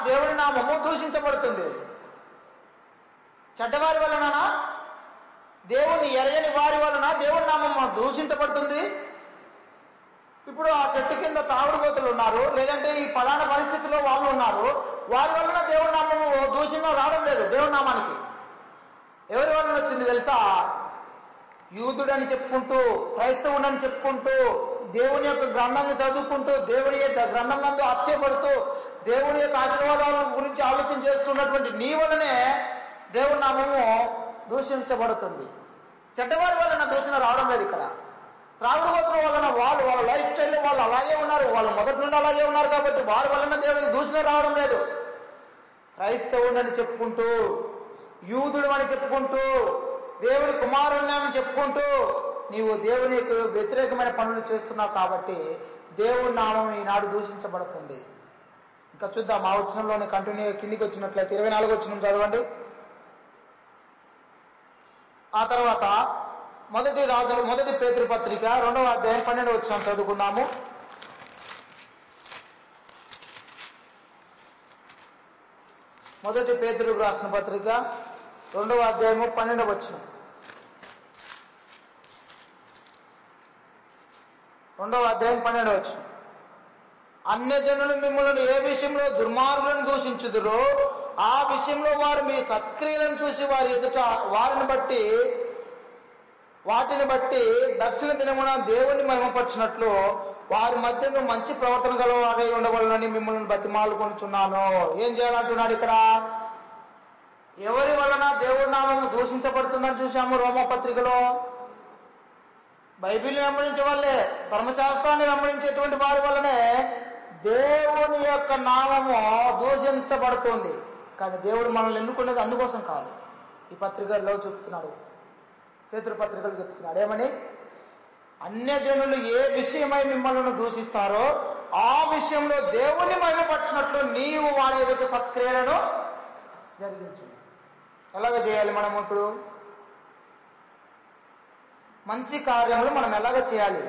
దేవుని నామము దూషించబడుతుంది చెడ్డవారి వలన దేవుని ఎరగని వారి వలన దేవుని నామము దూషించబడుతుంది ఇప్పుడు ఆ చెట్టు కింద తాగుడుబోతులు ఉన్నారు లేదంటే ఈ పలానా పరిస్థితిలో వాళ్ళు ఉన్నారు వారి వలన దేవుని నామము దూషణ రావడం లేదు దేవుని నామానికి ఎవరి వలన వచ్చింది తెలుసా యూదుడని చెప్పుకుంటూ క్రైస్తవుడని చెప్పుకుంటూ దేవుని యొక్క గ్రంథాన్ని చదువుకుంటూ దేవుని యొక్క గ్రంథం నందు ఆశ్చర్యపడుతూ దేవుని యొక్క ఆశీర్వాదాల గురించి ఆలోచన చేస్తున్నటువంటి నీ వలనే దేవుని నామము దూషించబడుతుంది చెడ్డవారి వలన దూషణ రావడం లేదు ఇక్కడ త్రాగుడుబోతుల వలన వాళ్ళు వాళ్ళ లైఫ్ స్టైల్ వాళ్ళు అలాగే ఉన్నారు వాళ్ళు మొదటి నుండి అలాగే ఉన్నారు కాబట్టి వారి వలన దేవునికి దూషణ రావడం లేదు క్రైస్తవుడని చెప్పుకుంటూ యూదుడు అని చెప్పుకుంటూ దేవుని కుమారుని అని చెప్పుకుంటూ నీవు దేవుని యొక్క వ్యతిరేకమైన పనులు చేస్తున్నావు కాబట్టి దేవుని నామం ఈనాడు దూషించబడుతుంది ఇంకా చూద్దాం ఆ వచనంలోనే కంటిన్యూ కిందికి వచ్చినట్లయితే ఇరవై నాలుగు వచ్చిన చదవండి ఆ తర్వాత మొదటి రాజు మొదటి పేతృ పత్రిక రెండవ అధ్యాయం పన్నెండు వచ్చిన చదువుకున్నాము మొదటి పేదలకు రాసిన పత్రిక రెండవ అధ్యాయము పన్నెండవ వచ్చిన రెండవ అధ్యాయం పన్నెండవ వచ్చిన అన్యజనులు మిమ్మల్ని ఏ విషయంలో దుర్మార్గులను దూషించుదురో ఆ విషయంలో వారు మీ సత్క్రియలను చూసి వారి ఎదుట వారిని బట్టి వాటిని బట్టి దర్శన దినమున దేవుని మహిమపరిచినట్లు వారి మధ్యలో మంచి ప్రవర్తన గలవారై ఉండవలనని మిమ్మల్ని బతిమాలుకొనుచున్నాను ఏం చేయాలంటున్నాడు ఇక్కడ ఎవరి వలన దేవుడి నామము దూషించబడుతుందని చూసాము రోమపత్రికలో బైబిల్ వెంబడించే వాళ్ళే ధర్మశాస్త్రాన్ని వెంబడించేటువంటి వారి వల్లనే దేవుని యొక్క నామము దూషించబడుతుంది కానీ దేవుడు మనల్ని ఎన్నుకునేది అందుకోసం కాదు ఈ పత్రికల్లో చెప్తున్నాడు పేతురు పత్రికలు చెప్తున్నాడు ఏమని అన్యజనులు ఏ విషయమై మిమ్మల్ని దూషిస్తారో ఆ విషయంలో దేవుణ్ణి మహిమపరిచినట్లు నీవు వారి ఎదుట సత్క్రియలను జరిగించు ఎలాగ చేయాలి మనం ఇప్పుడు మంచి కార్యములు మనం ఎలాగ చేయాలి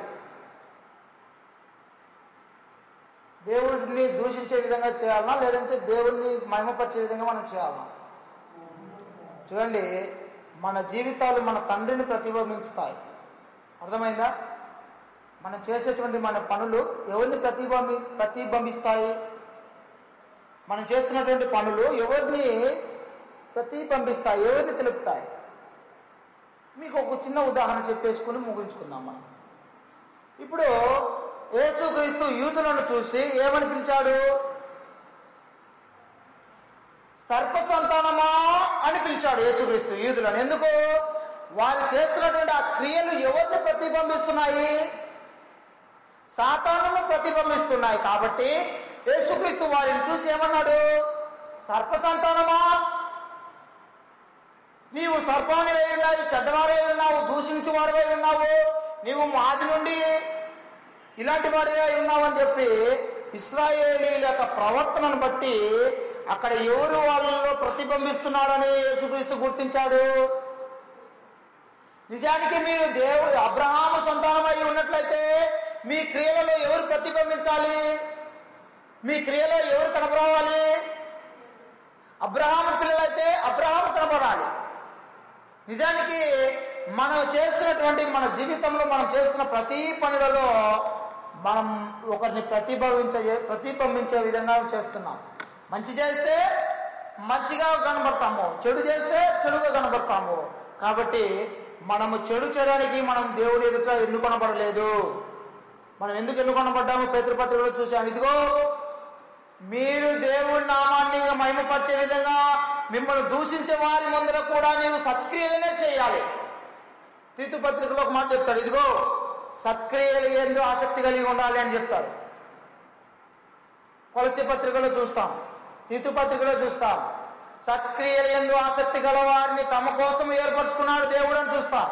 దేవుడిని దూషించే విధంగా చేయాలనా లేదంటే దేవుడిని మహిమపరిచే విధంగా మనం చేయాలనా చూడండి మన జీవితాలు మన తండ్రిని ప్రతిబింబిస్తాయి అర్థమైందా మనం చేసేటువంటి మన పనులు ఎవరిని ప్రతిబింబి ప్రతిబింబిస్తాయి మనం చేస్తున్నటువంటి పనులు ఎవరిని ప్రతిబింబిస్తాయి ఎవరిని తెలుపుతాయి మీకు ఒక చిన్న ఉదాహరణ చెప్పేసుకుని ముగించుకుందాం మనం ఇప్పుడు యేసుక్రీస్తు యూతులను చూసి ఏమని పిలిచాడు సర్ప సంతానమా అని పిలిచాడు యేసుక్రీస్తు యూదులను ఎందుకు వారు చేస్తున్నటువంటి ఆ క్రియలు ఎవరిని ప్రతిబింబిస్తున్నాయి సాతానును ప్రతిబింబిస్తున్నాయి కాబట్టి యేసుక్రీస్తు వారిని చూసి ఏమన్నాడు సర్ప సంతానమా నీవు సర్పాన్ని వేయి ఉన్నావు చెడ్డవారు వేయి ఉన్నావు దూషించు వారు వేయి ఉన్నావు నీవు మాది నుండి ఇలాంటి వాడిగా ఉన్నావు అని చెప్పి ఇస్రాయేలీల యొక్క ప్రవర్తనను బట్టి అక్కడ ఎవరు వాళ్ళలో ప్రతిబింబిస్తున్నాడని యేసుక్రీస్తు గుర్తించాడు నిజానికి మీరు దేవుడు అబ్రహాము సంతానమై ఉన్నట్లయితే మీ క్రియలలో ఎవరు ప్రతిబింబించాలి మీ క్రియలో ఎవరు కనపరావాలి అబ్రహాము పిల్లలైతే అబ్రహాము కనపడాలి నిజానికి మనం చేస్తున్నటువంటి మన జీవితంలో మనం చేస్తున్న ప్రతి పనులలో మనం ఒకరిని ప్రతిభవించే ప్రతిబింబించే విధంగా చేస్తున్నాం మంచి చేస్తే మంచిగా కనబడతాము చెడు చేస్తే చెడుగా కనబడతాము కాబట్టి మనము చెడు చేయడానికి మనం దేవుడి ఎదుట ఎన్నుకొనబడలేదు మనం ఎందుకు ఎన్నుకొనబడ్డాము పేతృపత్రికలో చూసాము ఇదిగో మీరు దేవుడి నామాన్ని మహిమపరిచే విధంగా మిమ్మల్ని దూషించే వారి ముందర కూడా నీవు సత్క్రియలనే చేయాలి తీతు పత్రికలో ఒక మాట చెప్తాడు ఇదిగో సత్క్రియలు ఏందో ఆసక్తి కలిగి ఉండాలి అని చెప్తాడు కొలసి పత్రికలో చూస్తాం తీతు పత్రికలో చూస్తాం సత్క్రియలు ఎందు ఆసక్తి గల వారిని తమ కోసం ఏర్పరచుకున్నాడు దేవుడు అని చూస్తాం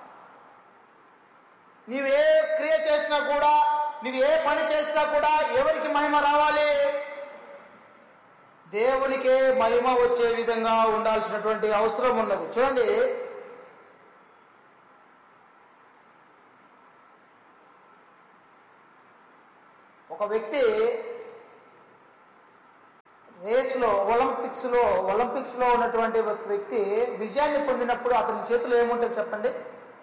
నీవే క్రియ చేసినా కూడా నువ్వు ఏ పని చేసినా కూడా ఎవరికి మహిమ రావాలి దేవునికే మహిమ వచ్చే విధంగా ఉండాల్సినటువంటి అవసరం ఉన్నది చూడండి ఒక వ్యక్తి రేస్లో ఒలింపిక్స్లో ఒలింపిక్స్లో ఉన్నటువంటి ఒక వ్యక్తి విజయాన్ని పొందినప్పుడు అతని చేతిలో ఏముంటుంది చెప్పండి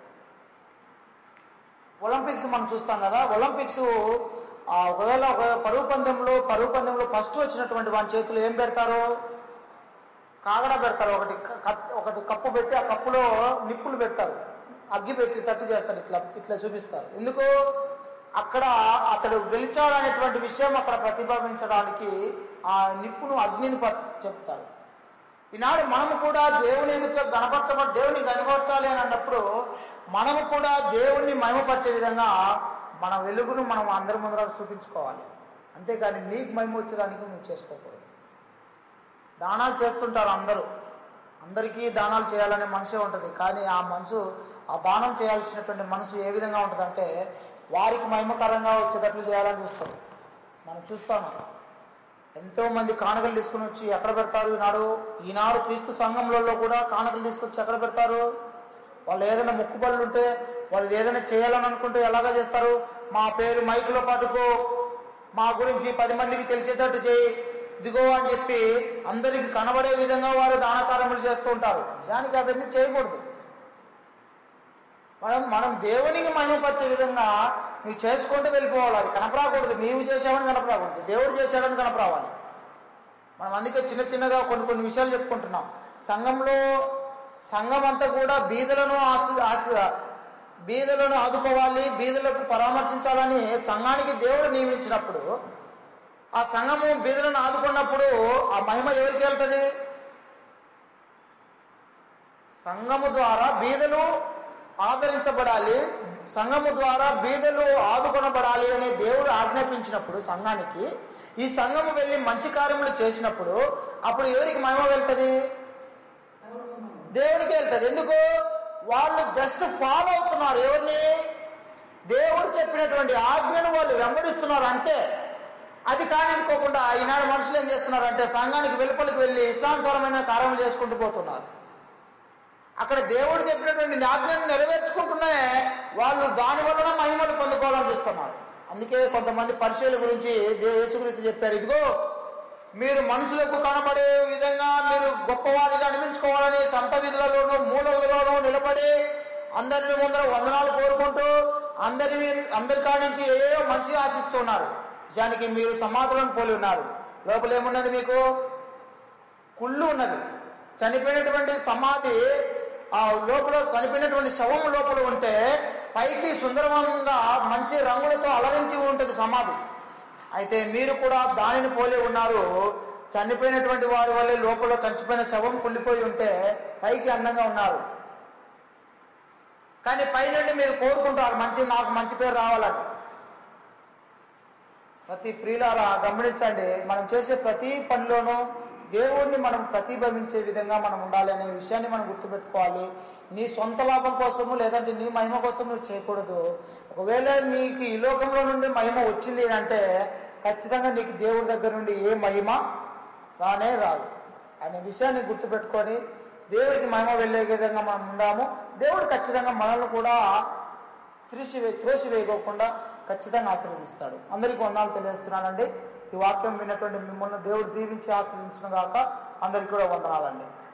ఒలింపిక్స్ మనం చూస్తాం కదా ఒలింపిక్స్ ఆ, ఒకవేళ ఒక పరుగు పందెంలో పరుగు పందెంలో ఫస్ట్ వచ్చినటువంటి వాని చేతిలో ఏం పెడతారు కాగడ పెడతారు ఒకటి క- కత్- ఒకటి కప్పు పెట్టి ఆ కప్పులో నిప్పులు పెడతారు అగ్గి పెట్టి తట్టు చేస్తారు ఇట్లా ఇట్లా చూపిస్తారు ఎందుకు అక్కడ అతడు గెలిచాడు అనేటువంటి విషయం అక్కడ ప్రతిపాదించడానికి ఆ నిప్పును అగ్నిని ప- చెప్తారు ఈనాడు మనము కూడా దేవుని ఎదుట గణపరచబడి దేవుని కనపరచాలి అని అన్నప్పుడు మనము కూడా దేవుణ్ణి మహిమపరిచే విధంగా మన వెలుగును మనం అందరి ముందర చూపించుకోవాలి అంతేకాని నీకు మహిమ వచ్చేదానికి నువ్వు చేసుకోకూడదు దానాలు చేస్తుంటారు అందరూ అందరికీ దానాలు చేయాలనే మనసే ఉంటుంది కానీ ఆ మనసు ఆ దానం చేయాల్సినటువంటి మనసు ఏ విధంగా ఉంటుందంటే వారికి మహిమకరంగా వచ్చేటట్లు చేయాలని చూస్తారు మనం చూస్తాము ఎంతో మంది కానుకలు తీసుకుని వచ్చి ఎక్కడ పెడతారు ఈనాడు ఈనాడు క్రీస్తు సంఘంలో కూడా కానుకలు తీసుకొచ్చి ఎక్కడ పెడతారు వాళ్ళు ఏదైనా మొక్కుబళ్ళు ఉంటే వాళ్ళు ఏదైనా చేయాలని అనుకుంటే ఎలాగా చేస్తారు మా పేరు మైకులో పట్టుకో మా గురించి పది మందికి తెలిసేటట్టు చేయి ఇదిగో అని చెప్పి అందరికి కనబడే విధంగా వారు దానకారములు చేస్తూ ఉంటారు నిజానికి అవన్నీ చేయకూడదు మనం మనం దేవునికి మహిమపరిచే విధంగా నువ్వు చేసుకుంటూ వెళ్ళిపోవాలి అది కనపరాకూడదు నీవు చేసావని కనపరాకూడదు దేవుడు చేశాడని కనపరావాలి మనం అందుకే చిన్న చిన్నగా కొన్ని కొన్ని విషయాలు చెప్పుకుంటున్నాం సంఘంలో సంఘం అంతా కూడా బీదలను ఆశ ఆశ బీదలను ఆదుకోవాలి బీదలకు పరామర్శించాలని సంఘానికి దేవుడు నియమించినప్పుడు ఆ సంఘము బీదలను ఆదుకున్నప్పుడు ఆ మహిమ ఎవరికి వెళ్తుంది సంఘము ద్వారా బీదలు ఆదరించబడాలి సంఘము ద్వారా బీదలు ఆదుకొనబడాలి అనే దేవుడు ఆజ్ఞాపించినప్పుడు సంఘానికి ఈ సంఘము వెళ్ళి మంచి కార్యములు చేసినప్పుడు అప్పుడు ఎవరికి మహిమ వెళ్తుంది దేవుడికి వెళ్తుంది ఎందుకు వాళ్ళు జస్ట్ ఫాలో అవుతున్నారు ఎవరిని దేవుడు చెప్పినటువంటి ఆజ్ఞను వాళ్ళు వెంబడిస్తున్నారు అంతే అది కానికోకుండా ఈనాడు మనుషులు ఏం చేస్తున్నారు అంటే సంఘానికి వెలుపలికి వెళ్ళి ఇష్టానుసారమైన కార్యములు చేసుకుంటూ పోతున్నారు అక్కడ దేవుడు చెప్పినటువంటి ఆజ్ఞను నెరవేర్చుకుంటూనే వాళ్ళు దాని వలన మహిమలు పొందుకోవాలని చూస్తున్నారు అందుకే కొంతమంది పరిచయాల గురించి దేవు యేసుక్రీస్తు చెప్పారు ఇదిగో మీరు మనుషులకు కనబడే విధంగా మీరు గొప్పవారిగా అనిపించుకోవాలని సంత విధులలోనూ మూలలోనూ నిలబడి అందరిని ముందర వందనాలు కోరుకుంటూ అందరిని అందరి కాడి నుంచి ఏవో మంచిగా ఆశిస్తున్నారు నిజానికి మీరు సమాధులను పోలి ఉన్నారు లోపల ఏమున్నది మీకు కుళ్ళు ఉన్నది చనిపోయినటువంటి సమాధి ఆ లోపల చనిపోయినటువంటి శవం లోపల ఉంటే పైకి సుందరవంగా మంచి రంగులతో అలరించి ఉంటుంది సమాధి అయితే మీరు కూడా దానిని పోలి ఉన్నారు చనిపోయినటువంటి వారి వల్లే లోపల చచ్చిపోయిన శవం కుళ్ళిపోయి ఉంటే పైకి అందంగా ఉన్నారు కానీ పైనుండి మీరు కోరుకుంటారు మంచి నాకు మంచి పేరు రావాలని ప్రతి ప్రియులారా గమనించండి మనం చేసే ప్రతి పనిలోనూ దేవుణ్ణి మనం ప్రతిబింబించే విధంగా మనం ఉండాలి అనే విషయాన్ని మనం గుర్తుపెట్టుకోవాలి నీ సొంత లాభం కోసము లేదంటే నీ మహిమ కోసం నువ్వు చేయకూడదు ఒకవేళ నీకు ఈ లోకంలో నుండి మహిమ వచ్చింది అంటే ఖచ్చితంగా నీకు దేవుడి దగ్గర నుండి ఏ మహిమ రానే రాదు అనే విషయాన్ని గుర్తుపెట్టుకొని దేవుడికి మహిమ వెళ్ళే విధంగా మనం ఉందాము దేవుడు ఖచ్చితంగా మనల్ని కూడా త్రిసి త్రోసి వేయకోకుండా ఖచ్చితంగా ఆశీర్వదిస్తాడు అందరికీ వందనాలు తెలియజేస్తున్నానండి ఈ వాక్యం విన్నటువంటి మిమ్మల్ని దేవుడు దీవించి ఆశీర్వదించిన గాక అందరికీ కూడా వందనాలండి